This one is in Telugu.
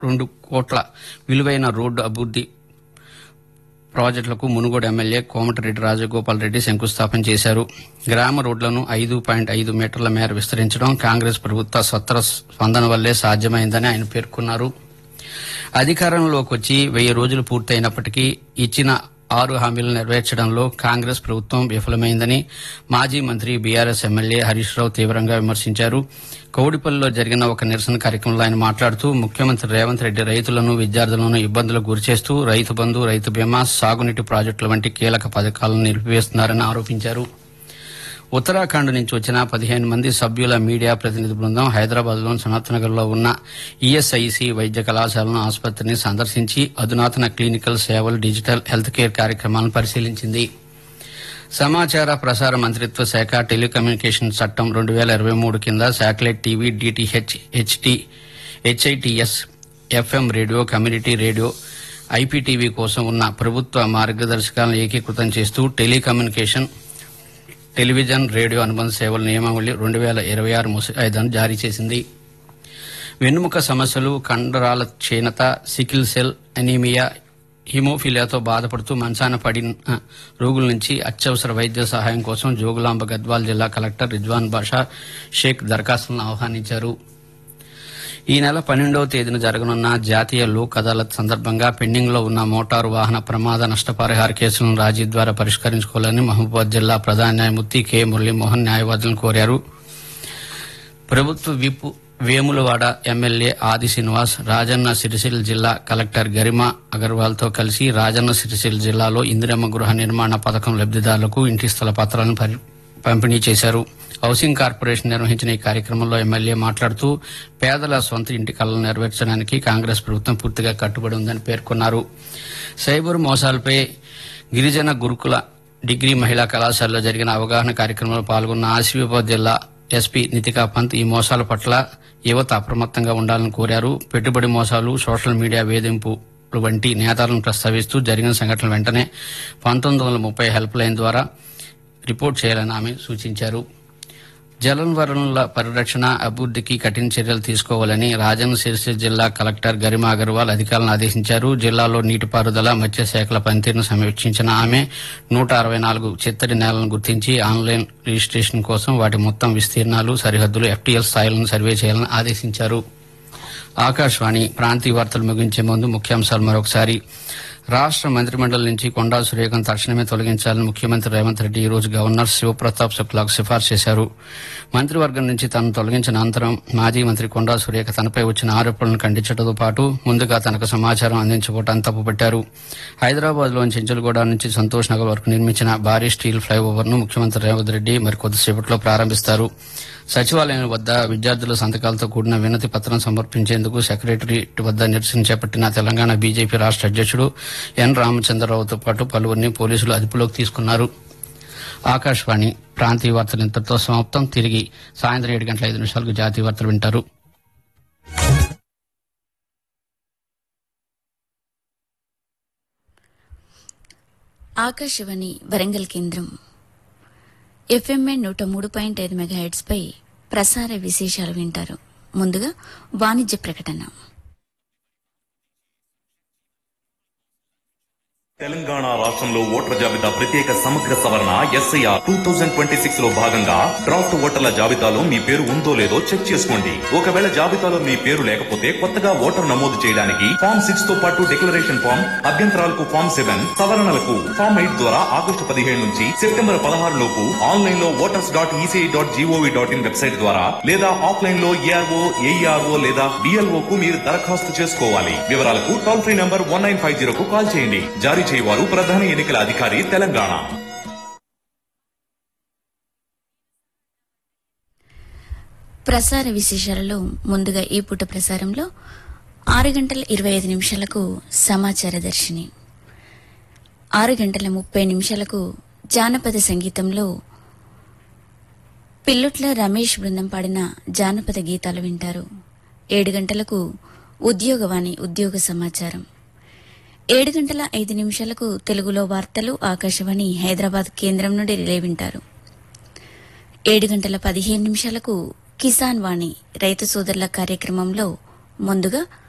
రెండు కోట్ల విలువైన రోడ్డు అభివృద్ది ప్రాజెక్టులకు మునుగోడు ఎమ్మెల్యే కోమటిరెడ్డి రాజగోపాల్ రెడ్డి శంకుస్థాపన చేశారు గ్రామ రోడ్లను ఐదు పాయింట్ ఐదు మీటర్ల మేర విస్తరించడం కాంగ్రెస్ ప్రభుత్వ స్వత్తర స్పందన వల్లే సాధ్యమైందని ఆయన పేర్కొన్నారు అధికారంలోకి వచ్చి వెయ్యి రోజులు పూర్తయినప్పటికీ ఇచ్చిన ఆరు హామీలు నెరవేర్చడంలో కాంగ్రెస్ ప్రభుత్వం విఫలమైందని మాజీ మంత్రి బీఆర్ఎస్ ఎమ్మెల్యే హరీష్ రావు తీవ్రంగా విమర్శించారు కౌడిపల్లిలో జరిగిన ఒక నిరసన కార్యక్రమంలో ఆయన మాట్లాడుతూ ముఖ్యమంత్రి రేవంత్ రెడ్డి రైతులను విద్యార్థులను ఇబ్బందులకు గురిచేస్తూ రైతు బంధు రైతు బీమా సాగునీటి ప్రాజెక్టుల వంటి కీలక పథకాలను నిలిపివేస్తున్నారని ఆరోపించారు ఉత్తరాఖండ్ నుంచి వచ్చిన పదిహేను మంది సభ్యుల మీడియా ప్రతినిధి బృందం హైదరాబాద్ లోని సనత్నగర్ లో ఉన్న ఈఎస్ఐసి వైద్య కళాశాలను ఆసుపత్రిని సందర్శించి అధునాతన క్లినికల్ సేవలు డిజిటల్ హెల్త్ కేర్ కార్యక్రమాలను పరిశీలించింది సమాచార ప్రసార మంత్రిత్వ శాఖ టెలికమ్యూనికేషన్ చట్టం రెండు వేల ఇరవై మూడు కింద satellite TV DTH HT HITS FM radio community radio IPTV కోసం ఉన్న ప్రభుత్వ మార్గదర్శకాలను ఏకీకృతం చేస్తూ టెలికమ్యూనికేషన్ టెలివిజన్ రేడియో అనుబంధ సేవల నియమావళి రెండు వేల ఇరవై ఆరు ముసాయిదాను జారీ చేసింది వెన్నుముక సమస్యలు కండరాల క్షీణత సికిల్ సెల్ అనీమియా హిమోఫిలియాతో బాధపడుతూ మంచాన పడిన రోగుల నుంచి అత్యవసర వైద్య సహాయం కోసం జోగులాంబ గద్వాల్ జిల్లా కలెక్టర్ రిజ్వాన్ బాషా షేక్ దరఖాస్తులను ఆహ్వానించారు ఈ నెల పన్నెండవ తేదీన జరగనున్న జాతీయ లోక్ అదాలత్ సందర్భంగా పెండింగ్ లో ఉన్న మోటారు వాహన ప్రమాద నష్టపరిహార కేసులను రాజీ ద్వారా పరిష్కరించుకోవాలని మహబూబాద్ జిల్లా ప్రధాన న్యాయమూర్తి కె మురళీమోహన్ న్యాయవాదులను కోరారు ప్రభుత్వ విప్ వేములవాడ ఎమ్మెల్యే ఆది శ్రీనివాస్ రాజన్న సిరిసిల్ల జిల్లా కలెక్టర్ గరిమా అగర్వాల్ తో కలిసి రాజన్న సిరిసిల్ల జిల్లాలో ఇందిరమ్మ గృహ నిర్మాణ పథకం లబ్దిదారులకు ఇంటి స్థల పత్రాలను పరి- పంపిణీ చేశారు హౌసింగ్ కార్పొరేషన్ నిర్వహించిన ఈ కార్యక్రమంలో ఎమ్మెల్యే మాట్లాడుతూ పేదల సొంత ఇంటి కలను నెరవేర్చడానికి కాంగ్రెస్ ప్రభుత్వం పూర్తిగా కట్టుబడి ఉందని పేర్కొన్నారు సైబర్ మోసాలపై గిరిజన గురుకుల డిగ్రీ మహిళా కళాశాలలో జరిగిన అవగాహన కార్యక్రమంలో పాల్గొన్న ఆసిఫాబాద్ జిల్లా ఎస్పీ నితికా పంత్ ఈ మోసాల పట్ల యువత అప్రమత్తంగా ఉండాలని కోరారు పెట్టుబడి మోసాలు సోషల్ మీడియా వేధింపులు వంటి నేతాలను ప్రస్తావిస్తూ జరిగిన సంఘటనల వెంటనే పంతొమ్మిది వందల ముప్పై హెల్ప్ లైన్ ద్వారా రిపోర్ట్ చేయాలని ఆమె సూచించారు జలవనరుల పరిరక్షణ అభివృద్ధికి కఠిన చర్యలు తీసుకోవాలని రాజన్న సిరిసిల్ల జిల్లా కలెక్టర్ గరిమా అగర్వాల్ అధికారులను ఆదేశించారు జిల్లాలో నీటిపారుదల మత్స్యశాఖల పనితీరును సమీక్షించిన ఆమె నూట అరవై నాలుగు చిత్తడి నేలను గుర్తించి ఆన్లైన్ రిజిస్ట్రేషన్ కోసం వాటి మొత్తం విస్తీర్ణాలు సరిహద్దులు ఎఫ్టీఎల్ స్థాయిలను సర్వే చేయాలని ఆదేశించారు ఆకాశవాణి ప్రాంతీయ వార్తలు ముగించే ముందు ముఖ్యాంశాలు మరొకసారి రాష్ట్ర మంత్రిమండలి నుంచి కొండా సురేఖను తక్షణమే తొలగించాలని ముఖ్యమంత్రి రేవంత్ రెడ్డి ఈ రోజు గవర్నర్ శివప్రతాప్ శుక్లాకు సిఫార్సు చేశారు మంత్రివర్గం నుంచి తనను తొలగించిన అనంతరం మాజీ మంత్రి కొండా సురేఖ తనపై వచ్చిన ఆరోపణలను ఖండించడంతో పాటు ముందుగా తనకు సమాచారం అందించబోటాన్ని తప్పుపట్టారు హైదరాబాద్ లోని చెంచులగూడ నుంచి సంతోష్ నగర్ వరకు నిర్మించిన భారీ స్టీల్ ఫ్లైఓవర్ ను ముఖ్యమంత్రి రేవంత్ రెడ్డి మరి కొద్దిసేపట్లో ప్రారంభిస్తారు సచివాలయం వద్ద విద్యార్థుల సంతకాలతో కూడిన వినతి పత్రం సమర్పించేందుకు సెక్రటరియట్ వద్ద నిరసన చేపట్టిన తెలంగాణ బీజేపీ రాష్ట్ర అధ్యక్షుడు ఎన్ రామచంద్రరావుతో పాటు పలువురిని పోలీసులు అదుపులోకి తీసుకున్నారు ఆకాశవాణి ప్రాంతీయ వార్తలు ఇంతటితో సమాప్తం తిరిగి సాయంత్రం ఏడు గంటల ఐదు నిమిషాలకు జాతీయ వార్తలు వింటారు ఆకాశవాణి వరంగల్ కేంద్రం ఎఫ్ఎంఏ నూట మూడు పాయింట్ ఐదు మెగాహెడ్స్ పై ప్రసార విశేషాలు వింటారు ముందుగా వాణిజ్య ప్రకటన తెలంగాణ రాష్ట్రంలో ఓటర్ల జాబితా ప్రత్యేక సమగ్ర సవరణ SIR two thousand twenty six లో భాగంగా డ్రాఫ్ట్ ఓటర్ల జాబితాలో మీ పేరు ఉందో లేదో చెక్ చేసుకోండి ఒకవేళ జాబితాలో మీ పేరు లేకపోతే కొత్తగా ఓటర్ నమోదు చేయడానికి ఫామ్ సిక్స్ తో పాటు డిక్లరేషన్ ఫామ్ అభ్యంతరాలకు ఫామ్ సెవెన్ సవరణలకు ఫామ్ ఎయిట్ ద్వారా ఆగస్టు పదిహేడు నుంచి సెప్టెంబర్ పదహారు లోపు ఆన్లైన్ లో voters dot ECI dot GOV dot in website ద్వారా లేదా ఆఫ్లైన్ లో ఏఆర్ఓ ఏఈఆర్ఓ లేదా డిఎల్ఓ కు మీరు దరఖాస్తు చేసుకోవాలి వివరాలకు toll free number one nine five zero కు కాల్ చేయండి జారీ చేయవారు ప్రధాన ఎన్నికల అధికారి తెలంగాణ ప్రసార విశేషాలలో ముందుగా ఈ పూట ప్రసారంలో ఆరు గంటల ఇరవై ఐదు నిమిషాలకు సమాచార దర్శిని ఆరు గంటల ముప్పై నిమిషాలకు జానపద సంగీతంలో పిల్లుట్ల రమేష్ బృందం పాడిన జానపద గీతాలు వింటారు ఏడు గంటలకు ఉద్యోగవాణి ఉద్యోగ సమాచారం ఏడు గంటల ఐదు నిమిషాలకు తెలుగులో వార్తలు ఆకాశవాణి హైదరాబాద్ కేంద్రం నుండి రిలే వింటారు ఏడు గంటల పదిహేను నిమిషాలకు కిసాన్ వాణి రైతు సోదరుల కార్యక్రమంలో ముందుగా